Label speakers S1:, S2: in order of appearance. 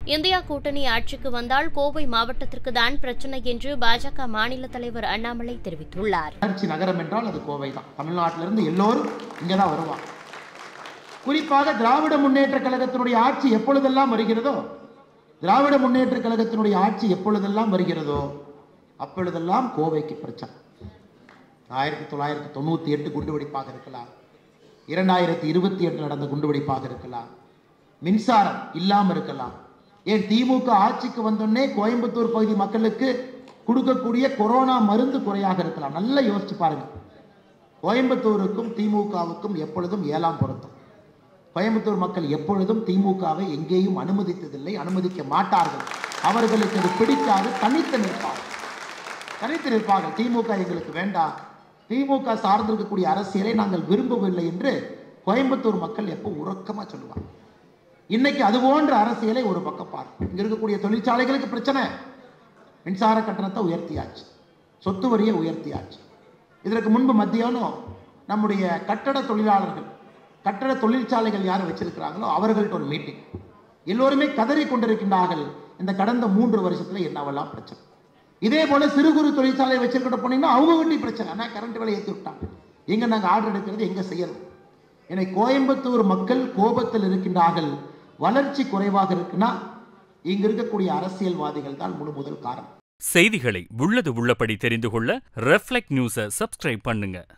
S1: India கூட்டணி ஆட்சிக்கு வந்தால் கோவை மாவட்டத்திற்கு தான் பிரச்சனை என்று பாஜக மாநில தலைவர் அண்ணாமலை தெரிவித்துள்ளார்
S2: வளர்ச்சி நகரம் என்றால் அது கோவை தான் தமிழ்நாட்டிலிருந்து எல்லோரும் இங்கே தான் வருவாங்க குறிப்பாக திராவிட முன்னேற்ற கழகத்தினுடைய ஆட்சி எப்பொழுதெல்லாம் வருகிறதோ திராவிட முன்னேற்ற கழகத்தினுடைய ஆட்சி எப்பொழுதெல்லாம் வருகிறதோ அப்பொழுதெல்லாம் கோவைக்கு பிரச்சனை ஆயிரத்தி தொள்ளாயிரத்தி தொண்ணூற்றி எட்டு குண்டுவெடிப்பாக இருக்கலாம் இரண்டாயிரத்தி இருபத்தி எட்டு நடந்த குண்டுவெடிப்பாக இருக்கலாம் மின்சாரம் இல்லாமல் இருக்கலாம் ஏன் திமுக ஆட்சிக்கு வந்தோடனே கோயம்புத்தூர் பகுதி மக்களுக்கு கொடுக்கக்கூடிய கொரோனா மருந்து குறையாக இருக்கலாம் நல்லா யோசிச்சு பாருங்க கோயம்புத்தூருக்கும் திமுகவுக்கும் எப்பொழுதும் ஏழாம் பொருத்தம் கோயம்புத்தூர் மக்கள் எப்பொழுதும் திமுகவை எங்கேயும் அனுமதித்ததில்லை அனுமதிக்க மாட்டார்கள் அவர்களுக்கு அது பிடிக்காது தனித்து நிற்பார்கள் தனித்து நிற்பார்கள் திமுக எங்களுக்கு வேண்டாம் திமுக சார்ந்திருக்கக்கூடிய அரசியலை நாங்கள் விரும்பவில்லை என்று கோயம்புத்தூர் மக்கள் எப்போ உறக்கமா சொல்லுவாங்க இன்னைக்கு அது போன்ற அரசியலை ஒரு பக்கம் பார்க்கும் இங்க இருக்கக்கூடிய தொழிற்சாலைகளுக்கு பிரச்சனை மின்சார கட்டணத்தை உயர்த்தியாச்சு சொத்து வரியை உயர்த்தியாச்சு இதற்கு முன்பு மத்தியானம் நம்முடைய கட்டட தொழிலாளர்கள் கட்டட தொழிற்சாலைகள் யார் வச்சிருக்கிறாங்களோ அவர்கள்ட்ட ஒரு மீட்டிங் எல்லோருமே கதறி கொண்டிருக்கின்றார்கள் இந்த கடந்த மூன்று வருஷத்துல என்னவெல்லாம் பிரச்சனை இதே போல சிறு குறு தொழிற்சாலை வச்சிருக்கிட்ட போனீங்கன்னா அவங்க வண்டி பிரச்சனை ஆனால் கரண்ட் விலை ஏற்றி விட்டாங்க எங்க நாங்கள் ஆர்டர் எடுக்கிறது எங்க செய்யறது என்னை கோயம்புத்தூர் மக்கள் கோபத்தில் இருக்கின்றார்கள் வளர்ச்சி குறைவாக இருக்குன்னா இங்க இருக்கக்கூடிய அரசியல்வாதிகள் தான் முழு முதல் காரணம்
S3: செய்திகளை உள்ளது உள்ளபடி தெரிந்து கொள்ள ரெஃப்ளெக்ட் நியூஸை சப்ஸ்கிரைப் பண்ணுங்க